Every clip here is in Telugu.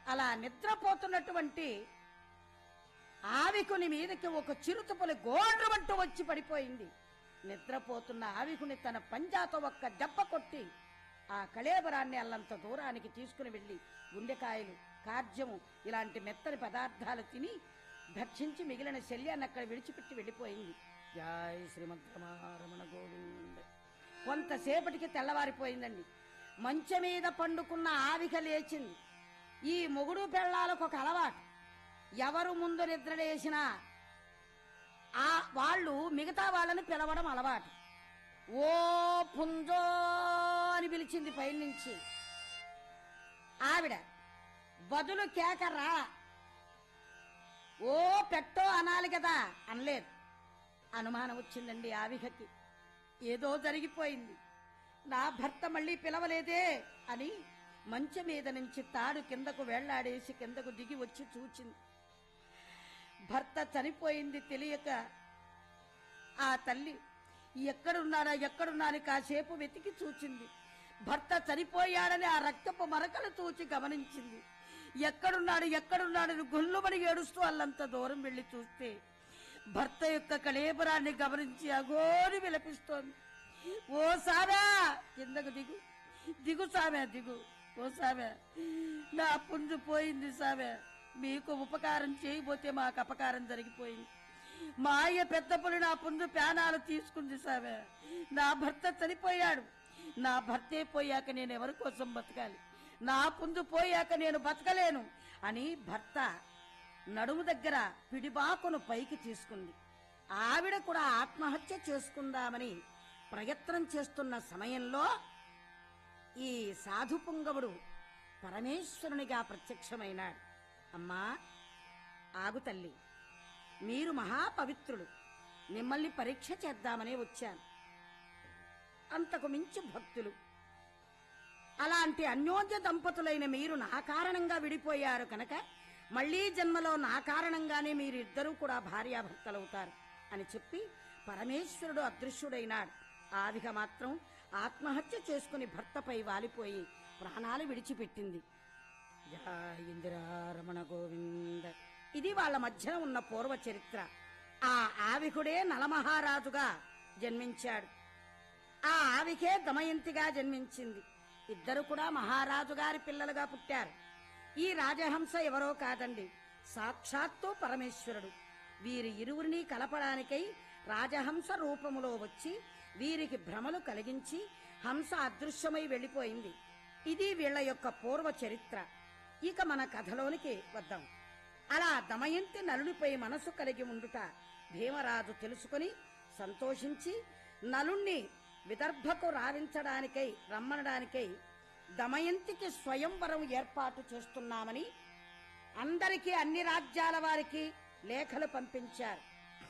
అలా నిద్రపోతున్నటువంటి ఆవికుని మీదకి ఒక చిరుతపులి గోడ్రమంటూ వచ్చి పడిపోయింది నిద్రపోతున్న ఆవికుని తన పంజాతో ఒక్క దెబ్బ కొట్టి ఆ కళేబరాన్ని అల్లంత దూరానికి తీసుకుని వెళ్లి గుండెకాయలు కార్జము ఇలాంటి మెత్తని పదార్థాలు తిని భక్షించి మిగిలిన శల్యాన్ని అక్కడ విడిచిపెట్టి వెళ్ళిపోయింది జై శ్రీమద్రమారమణ గోవింద కొంతసేపటికి తెల్లవారిపోయిందండి మంచం మీద పండుకున్న ఆవిక లేచింది ఈ మొగుడు పెళ్ళాలకు ఒక అలవాటు ఎవరు ముందు నిద్ర లేచినా ఆ వాళ్ళు మిగతా వాళ్ళని పిలవడం అలవాటు ఓ పుంజో అని పిలిచింది పైనుంచి ఆవిడ బదులు కేకరా ఓ పెట్టో అనాలి కదా అనలేదు అనుమానం వచ్చిందండి ఆవిహకి ఏదో జరిగిపోయింది నా భర్త మళ్ళీ పిలవలేదే అని మంచం మీద నుంచి తాడు కిందకు వెళ్లాడేసి కిందకు దిగి వచ్చి చూచింది భర్త చనిపోయింది తెలియక ఆ తల్లి ఎక్కడున్నాడా ఎక్కడున్నాని కాసేపు వెతికి చూచింది భర్త చనిపోయాడని ఆ రక్తపు మరకలు చూచి గమనించింది ఎక్కడున్నాడు ఎక్కడున్నాడని గొల్లుమని ఏడుస్తూ అల్లంత దూరం వెళ్లి చూస్తే భర్త యొక్క కళేబరాన్ని గమనించి అగోరి విలపిస్తోంది ఓ సారా కిందకు దిగు దిగు సామె దిగు ఓ సామె నా పుంజు పోయింది సామె మీకు ఉపకారం చేయబోతే మాకు అపకారం జరిగిపోయింది మా అయ్య పెద్ద పులి నా పుంజు ప్యానాలు తీసుకుంది సామె నా భర్త చనిపోయాడు నా భర్తే పోయాక నేను ఎవరి కోసం బతకాలి నా పుంజు పోయాక నేను బతకలేను అని భర్త నడుము దగ్గర పిడిబాకును పైకి తీసుకుంది ఆవిడ కూడా ఆత్మహత్య చేసుకుందామని ప్రయత్నం చేస్తున్న సమయంలో ఈ సాధు పుంగవుడు పరమేశ్వరునిగా ప్రత్యక్షమైనాడు అమ్మా ఆగు తల్లి మీరు మహాపవిత్రులు మిమ్మల్ని పరీక్ష చేద్దామనే వచ్చాను అంతకు మించి భక్తులు అలాంటి అన్యోన్య దంపతులైన మీరు నా కారణంగా విడిపోయారు కనుక మళ్లీ జన్మలో నా కారణంగానే మీరిద్దరూ కూడా భార్యాభర్తలవుతారు అని చెప్పి పరమేశ్వరుడు అదృశ్యుడైనాడు ఆవిక మాత్రం ఆత్మహత్య చేసుకుని భర్తపై వాలిపోయి ప్రాణాలు విడిచిపెట్టింది జయ ఇందిరారమణ గోవింద ఇది వాళ్ళ మధ్యన ఉన్న పూర్వ చరిత్ర ఆ ఆవికుడే నలమహారాజుగా జన్మించాడు ఆ ఆవికే దమయంతిగా జన్మించింది ఇద్దరు కూడా మహారాజు గారి పిల్లలుగా పుట్టారు ఈ రాజహంస ఎవరో కాదండి సాక్షాత్తు పరమేశ్వరుడు వీరి ఇరువురిని కలపడానికై రాజహంస రూపములో వచ్చి వీరికి భ్రమలు కలిగించి హంస అదృశ్యమై వెళ్లిపోయింది ఇది వీళ్ళ యొక్క పూర్వ చరిత్ర ఇక మన కథలోనికి వద్దాం అలా దమయంతి నలునిపై మనసు కలిగి ఉండుట భీమరాజు తెలుసుకుని సంతోషించి నలుణ్ణి విదర్భకు రావించడానికై రమ్మనడానికై దమయంతికి స్వయంవరం ఏర్పాటు చేస్తున్నామని అందరికీ అన్ని రాజ్యాల వారికి లేఖలు పంపించారు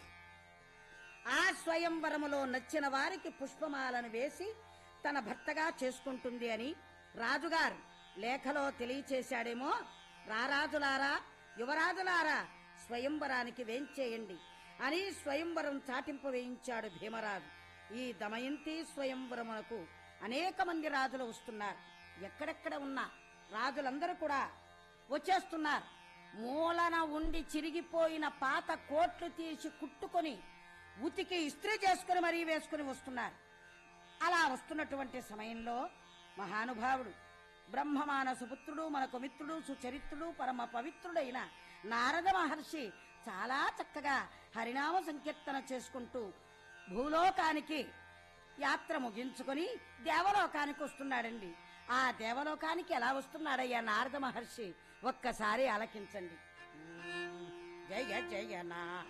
ఆ స్వయంవరములో నచ్చిన వారికి పుష్పమాలను వేసి తన భర్తగా చేసుకుంటుంది అని రాజుగారు లేఖలో తెలియచేశాడేమో రారాజులారా యువరాజులారా స్వయంవరానికి వేంచేయండి అని స్వయంవరం చాటింపు వేయించాడు భీమరాజు ఈ దమయంతి స్వయంవరమునకు అనేక మంది రాజులు వస్తున్నారు ఎక్కడెక్కడ ఉన్న రాజులందరూ కూడా వచ్చేస్తున్నారు మూలన ఉండి చిరిగిపోయిన పాత కోట్లు తీసి కుట్టుకొని ఉతికి ఇస్త్రీ చేసుకుని మరీ వేసుకుని వస్తున్నారు అలా వస్తున్నటువంటి సమయంలో మహానుభావుడు బ్రహ్మమాన సుపుత్రుడు మనకు మిత్రుడు సుచరిత్రుడు పరమ పవిత్రుడైన నారద మహర్షి చాలా చక్కగా హరినామ సంకీర్తన చేసుకుంటూ భూలోకానికి యాత్ర ముగించుకొని దేవలోకానికి వస్తున్నాడండి ఆ దేవలోకానికి ఎలా వస్తున్నాడయ్యా నారద మహర్షి ఒక్కసారి ఆలకించండి జయ జయ నా